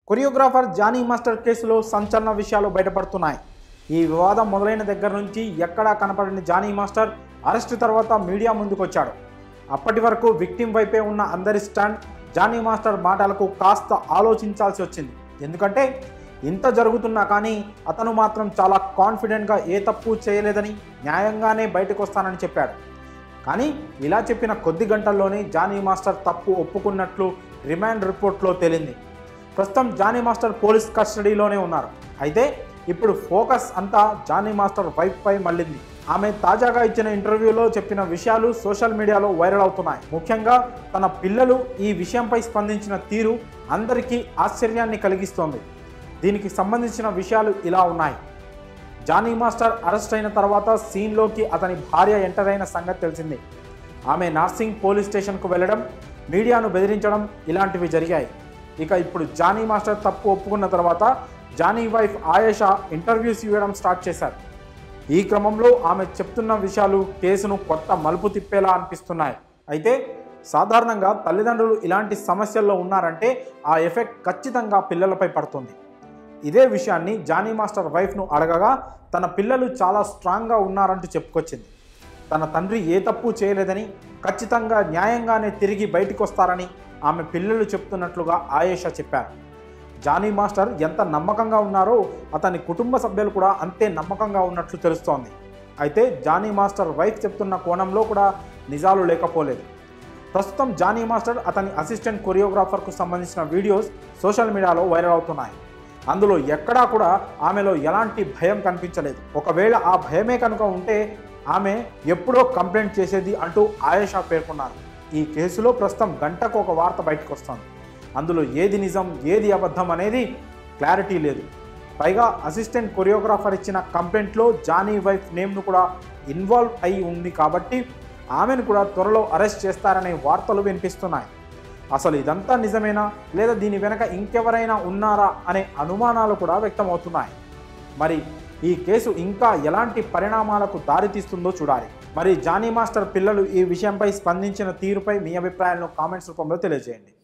choreographer Johnny master కేసులో సంచలన విషయాలు బయటపడుతున్నాయి ఈ వివాదం మొదలైన దగ్గర నుంచి ఎక్కడా కనపడని జానీ మాస్టర్ అరెస్టు తర్వాత మీడియా ముందుకొచ్చాడు అప్పటి వరకు విక్టిం వైపే ఉన్న అందరి స్టాండ్ జానీ మాస్టర్ మాటలకు కాస్త ఆలోచించాల్సి వచ్చింది ఎందుకంటే ఇంత జరుగుతున్నా కానీ అతను మాత్రం చాలా కాన్ఫిడెంట్గా ఏ తప్పు చేయలేదని న్యాయంగానే బయటకు వస్తానని చెప్పాడు కానీ ఇలా చెప్పిన కొద్ది గంటల్లోనే జానీ మాస్టర్ తప్పు ఒప్పుకున్నట్లు రిమాండ్ రిపోర్ట్లో తేలింది ప్రస్తుతం జానీ మాస్టర్ పోలీస్ కస్టడీలోనే ఉన్నారు అయితే ఇప్పుడు ఫోకస్ అంతా జానీ మాస్టర్ వైఫ్ పై మళ్ళింది ఆమె తాజాగా ఇచ్చిన ఇంటర్వ్యూలో చెప్పిన విషయాలు సోషల్ మీడియాలో వైరల్ అవుతున్నాయి ముఖ్యంగా తన పిల్లలు ఈ విషయంపై స్పందించిన తీరు అందరికీ ఆశ్చర్యాన్ని కలిగిస్తోంది దీనికి సంబంధించిన విషయాలు ఇలా ఉన్నాయి జానీ మాస్టర్ అరెస్ట్ అయిన తర్వాత సీన్లోకి అతని భార్య ఎంటర్ అయిన సంగతి తెలిసింది ఆమె నార్సింగ్ పోలీస్ స్టేషన్కు వెళ్ళడం మీడియాను బెదిరించడం ఇలాంటివి జరిగాయి ఇక ఇప్పుడు జానీ మాస్టర్ తప్పు ఒప్పుకున్న తర్వాత జానీ వైఫ్ ఆయేషా ఇంటర్వ్యూస్ ఇవ్వడం స్టార్ట్ చేశారు ఈ క్రమంలో ఆమె చెప్తున్న విషయాలు కేసును కొత్త మలుపు తిప్పేలా అనిపిస్తున్నాయి అయితే సాధారణంగా తల్లిదండ్రులు ఇలాంటి సమస్యల్లో ఉన్నారంటే ఆ ఎఫెక్ట్ ఖచ్చితంగా పిల్లలపై పడుతుంది ఇదే విషయాన్ని జానీ మాస్టర్ వైఫ్ను అడగగా తన పిల్లలు చాలా స్ట్రాంగ్గా ఉన్నారంటూ చెప్పుకొచ్చింది తన తండ్రి ఏ తప్పు చేయలేదని ఖచ్చితంగా న్యాయంగానే తిరిగి బయటికి వస్తారని ఆమె పిల్లలు చెప్తున్నట్లుగా ఆయేషా చెప్పారు జానీ మాస్టర్ ఎంత నమ్మకంగా ఉన్నారో అతని కుటుంబ సభ్యులు కూడా అంతే నమ్మకంగా ఉన్నట్లు తెలుస్తోంది అయితే జానీ మాస్టర్ వైఫ్ చెప్తున్న కోణంలో కూడా నిజాలు లేకపోలేదు ప్రస్తుతం జానీ మాస్టర్ అతని అసిస్టెంట్ కొరియోగ్రాఫర్కు సంబంధించిన వీడియోస్ సోషల్ మీడియాలో వైరల్ అవుతున్నాయి అందులో ఎక్కడా కూడా ఆమెలో ఎలాంటి భయం కనిపించలేదు ఒకవేళ ఆ భయమే కనుక ఉంటే ఆమె ఎప్పుడో కంప్లైంట్ చేసేది అంటూ ఆయేషా పేర్కొన్నారు ఈ కేసులో ప్రస్తుతం గంటకు ఒక వార్త బయటకు వస్తుంది అందులో ఏది నిజం ఏది అబద్ధం అనేది క్లారిటీ లేదు పైగా అసిస్టెంట్ కొరియోగ్రాఫర్ ఇచ్చిన కంప్లైంట్లో జానీ వైఫ్ నేమ్ను కూడా ఇన్వాల్వ్ అయి ఉంది కాబట్టి ఆమెను కూడా త్వరలో అరెస్ట్ చేస్తారనే వార్తలు వినిపిస్తున్నాయి అసలు ఇదంతా నిజమేనా లేదా దీని వెనక ఇంకెవరైనా ఉన్నారా అనే అనుమానాలు కూడా వ్యక్తమవుతున్నాయి మరి ఈ కేసు ఇంకా ఎలాంటి పరిణామాలకు దారితీస్తుందో చూడాలి మరి జానీ మాస్టర్ పిల్లలు ఈ విషయంపై స్పందించిన తీరుపై మీ అభిప్రాయాలను కామెంట్స్ రూపంలో తెలియజేయండి